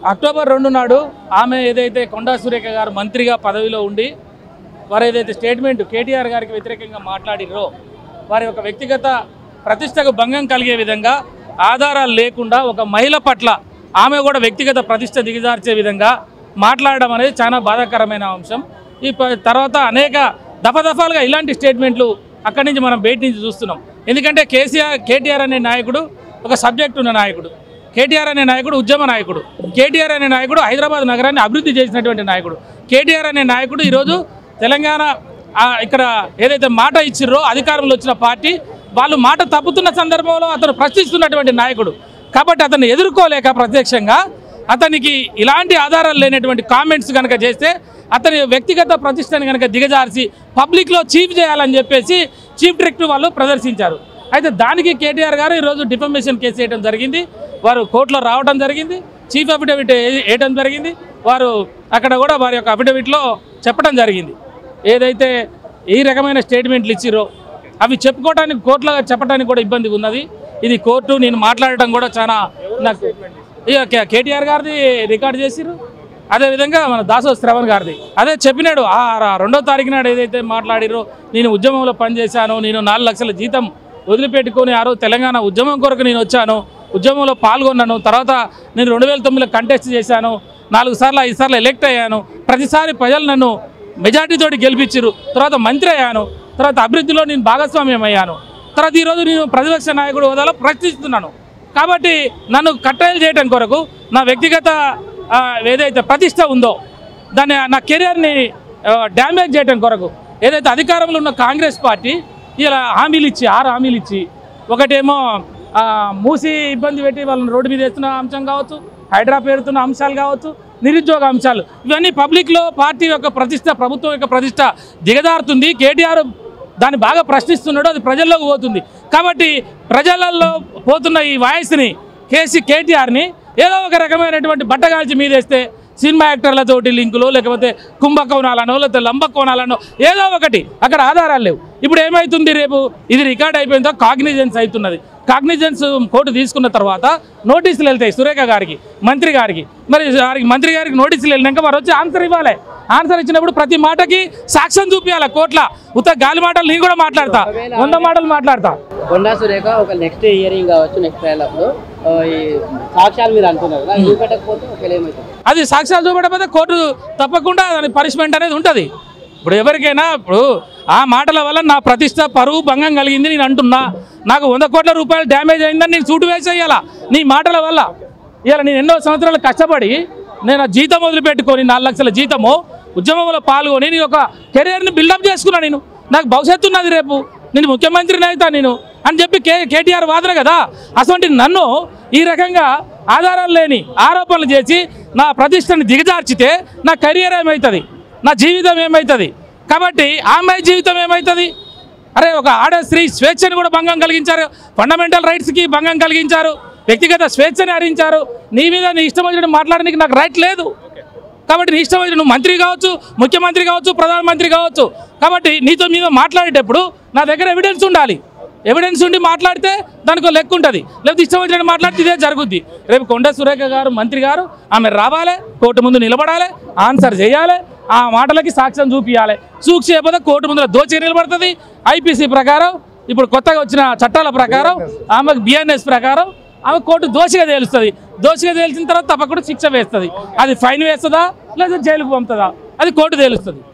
October రెండు నాడు ఆమె ఏదైతే కొండా సురేఖ గారు మంత్రిగా పదవిలో ఉండి వారు ఏదైతే స్టేట్మెంట్ కేటీఆర్ గారికి వ్యతిరేకంగా మాట్లాడిరో వారి యొక్క వ్యక్తిగత ప్రతిష్టకు భంగం కలిగే విధంగా ఆధారాలు లేకుండా ఒక మహిళ పట్ల ఆమె కూడా వ్యక్తిగత ప్రతిష్ట దిగజార్చే విధంగా మాట్లాడడం అనేది చాలా బాధాకరమైన అంశం ఈ ప- తర్వాత అనేక దఫాదఫాలుగా ఇలాంటి స్టేట్మెంట్లు అక్కడి నుంచి మనం బయట నుంచి చూస్తున్నాం ఎందుకంటే కేసీఆర్ కేటీఆర్ అనే నాయకుడు ఒక సబ్జెక్ట్ ఉన్న నాయకుడు కేటీఆర్ అనే నాయకుడు ఉద్యమ నాయకుడు కేటీఆర్ అనే నాయకుడు హైదరాబాద్ నగరాన్ని అభివృద్ధి చేసినటువంటి నాయకుడు కేటీఆర్ అనే నాయకుడు ఈరోజు తెలంగాణ ఆ, ఇక్కడ ఏదైతే మాట ఇచ్చిర్రో అధికారంలో వచ్చిన పార్టీ వాళ్ళు మాట తప్పుతున్న సందర్భంలో అతను ప్రశ్నిస్తున్నటువంటి నాయకుడు కాబట్టి అతన్ని ఎదుర్కోలేక ప్రత్యక్షంగా అతనికి ఇలాంటి ఆధారాలు లేనటువంటి కామెంట్స్ కనుక చేస్తే అతని వ్యక్తిగత ప్రతిష్టని కనుక దిగజార్చి పబ్లిక్లో చీఫ్ చేయాలని చెప్పేసి చీఫ్ డైరెక్టర్ వాళ్ళు ప్రదర్శించారు అయితే దానికి కేటీఆర్ గారు ఈరోజు డిఫర్మేషన్ కేసు వేయడం జరిగింది వారు కోర్టులో రావడం జరిగింది చీఫ్ అఫిడవిట్ వే- వేయడం జరిగింది వారు అక్కడ కూడా వారి యొక్క అఫిడవిట్లో చెప్పడం జరిగింది ఏదైతే ఈ రకమైన స్టేట్మెంట్లు ఇచ్చిరో అవి చెప్పుకోవడానికి కోర్టులో చెప్పడానికి కూడా ఇబ్బంది ఉన్నది ఇది కోర్టు నేను మాట్లాడటం కూడా చాలా నాకు ఇక కే- కేటీఆర్ గారిది రికార్డ్ చేసిరు అదేవిధంగా మన దాసో శ్రవణ్ గారిది అదే చెప్పినాడు ఆ ర- రెండో తారీఖు నాడు ఏదైతే మాట్లాడిరో నేను ఉద్యమంలో పనిచేశాను నేను నాలుగు లక్షల జీతం వదిలిపెట్టుకొని ఆ రోజు తెలంగాణ ఉద్యమం కొరకు నేను వచ్చాను ఉద్యమంలో పాల్గొన్నాను తర్వాత నేను రెండు వేల తొమ్మిదిలో కంటెస్ట్ చేశాను నాలుగు సార్లు ఐదు సార్లు ఎలెక్ట్ అయ్యాను ప్రతిసారి ప్రజలు నన్ను మెజార్టీతోటి గెలిపించారు తర్వాత మంత్రి అయ్యాను తర్వాత అభివృద్ధిలో నేను భాగస్వామ్యం అయ్యాను తర్వాత ఈరోజు నేను ప్రతిపక్ష నాయకుడు హోదాలో ప్రశ్నిస్తున్నాను కాబట్టి నన్ను కట్టయలు చేయడం కొరకు నా వ్యక్తిగత ఆ, ఏదైతే ప్రతిష్ట ఉందో దాన్ని నా కెరియర్ని డ్యామేజ్ చేయడం కొరకు ఏదైతే అధికారంలో ఉన్న కాంగ్రెస్ పార్టీ ఇలా హామీలు ఇచ్చి ఆరు హామీలు ఇచ్చి ఒకటేమో ఆ, మూసి ఇబ్బంది పెట్టి వాళ్ళని రోడ్డు మీద వేస్తున్న అంశం కావచ్చు హైడ్రా పేరుతున్న అంశాలు కావచ్చు నిరుద్యోగ అంశాలు ఇవన్నీ పబ్లిక్లో పార్టీ యొక్క ప్రతిష్ట ప్రభుత్వం యొక్క ప్రతిష్ట దిగజారుతుంది కేటీఆర్ దాన్ని బాగా ప్రశ్నిస్తున్నాడు అది ప్రజల్లోకి పోతుంది కాబట్టి ప్రజలలో పోతున్న ఈ వాయిస్ని కేసీ కేటీఆర్ని ఏదో ఒక రకమైనటువంటి బట్టగాల్చి మీదేస్తే సినిమా యాక్టర్లతోటి లింకులు లేకపోతే కుంభకోణాలనో లేకపోతే లంబకోణాలనో ఏదో ఒకటి అక్కడ ఆధారాలు లేవు ఇప్పుడు ఏమవుతుంది రేపు ఇది రికార్డ్ అయిపోయిన తర్వాత కాగ్నిజెన్స్ అవుతున్నది కాగ్నిజెన్స్ కోర్టు తీసుకున్న తర్వాత నోటీసులు వెళ్తాయి సురేఖ గారికి మంత్రి గారికి మరి వారికి మంత్రి గారికి నోటీసులు వెళ్ళినాక వారు వచ్చి ఆన్సర్ ఇవ్వాలి ఆన్సర్ ఇచ్చినప్పుడు ప్రతి మాటకి సాక్ష్యం చూపించాలి కోర్టుల ఉత్త గాలి మాటలు నేను కూడా మాట్లాడతా వంద మాటలు మాట్లాడతా కొండా సురేఖ ఒక నెక్స్ట్ ఇయరింగ్ కావచ్చు నెక్స్ట్ ట్రయల్ అప్పుడు ఆ, ఈ సాక్ష్యాలు మీరు అంటున్నారు కదా చూపెట్టకపోతే ఒకవేళ ఏమవుతుంది అది సాక్ష్యాలు చూపడకపోతే కోర్టు తప్పకుండా దాని పనిష్మెంట్ అనేది ఉంటుంది ఇప్పుడు ఎవరికైనా ఇప్పుడు ఆ మాటల వల్ల నా ప్రతిష్ట పరువు భంగం కలిగింది నేను అంటున్నా నాకు వంద కోట్ల రూపాయలు డ్యామేజ్ అయిందని నేను సూటు వేసేయాలా నీ మాటల వల్ల ఇవాళ నేను ఎన్నో సంవత్సరాలు కష్టపడి నేను ఆ జీతం వదిలిపెట్టుకొని నాలుగు లక్షల జీతము ఉద్యమంలో పాల్గొని నేను ఒక కెరీర్ని బిల్డప్ చేసుకున్నా నేను నాకు భవిష్యత్తు ఉన్నది రేపు నేను ముఖ్యమంత్రిని అవుతా నేను అని చెప్పి కే కేటీఆర్ వాదన కదా అటువంటి నన్ను ఈ రకంగా ఆధారాలు లేని ఆరోపణలు చేసి నా ప్రతిష్టని దిగజార్చితే నా కెరియర్ ఏమవుతుంది నా జీవితం ఏమవుతుంది కాబట్టి ఆ అమ్మాయి జీవితం ఏమవుతుంది అరే ఒక ఆడ స్త్రీ స్వేచ్ఛని కూడా భంగం కలిగించారు ఫండమెంటల్ రైట్స్కి భంగం కలిగించారు వ్యక్తిగత స్వేచ్ఛని హరించారు నీ మీద నీ ఇష్టం వచ్చినట్టు మాట్లాడడానికి నాకు రైట్ లేదు కాబట్టి నీ ఇష్టం వచ్చిన నువ్వు మంత్రి కావచ్చు ముఖ్యమంత్రి కావచ్చు ప్రధానమంత్రి కావచ్చు కాబట్టి నీతో మీద మాట్లాడేటప్పుడు నా దగ్గర ఎవిడెన్స్ ఉండాలి ఎవిడెన్స్ ఉండి మాట్లాడితే దానికి ఒక లెక్క ఉంటుంది లేకపోతే ఇష్టం వచ్చినట్టు మాట్లాడితే ఇదే జరుగుద్ది రేపు కొండ సురేఖ గారు మంత్రి గారు ఆమె రావాలి కోర్టు ముందు నిలబడాలి ఆన్సర్ చేయాలి ఆ మాటలకి సాక్ష్యం చూపించాలి చూసి చేయకపోతే కోర్టు ముందు దోచి నిలబడుతుంది ఐపీసీ ప్రకారం ఇప్పుడు కొత్తగా వచ్చిన చట్టాల ప్రకారం ఆమెకు బిఎన్ఎస్ ప్రకారం ఆమె కోర్టు దోషిగా తేలుస్తుంది దోషిగా తేల్చిన తర్వాత తప్పకుండా శిక్ష వేస్తుంది అది ఫైన్ వేస్తుందా లేదా జైలుకు పంపుతుందా అది కోర్టు తేలుస్తుంది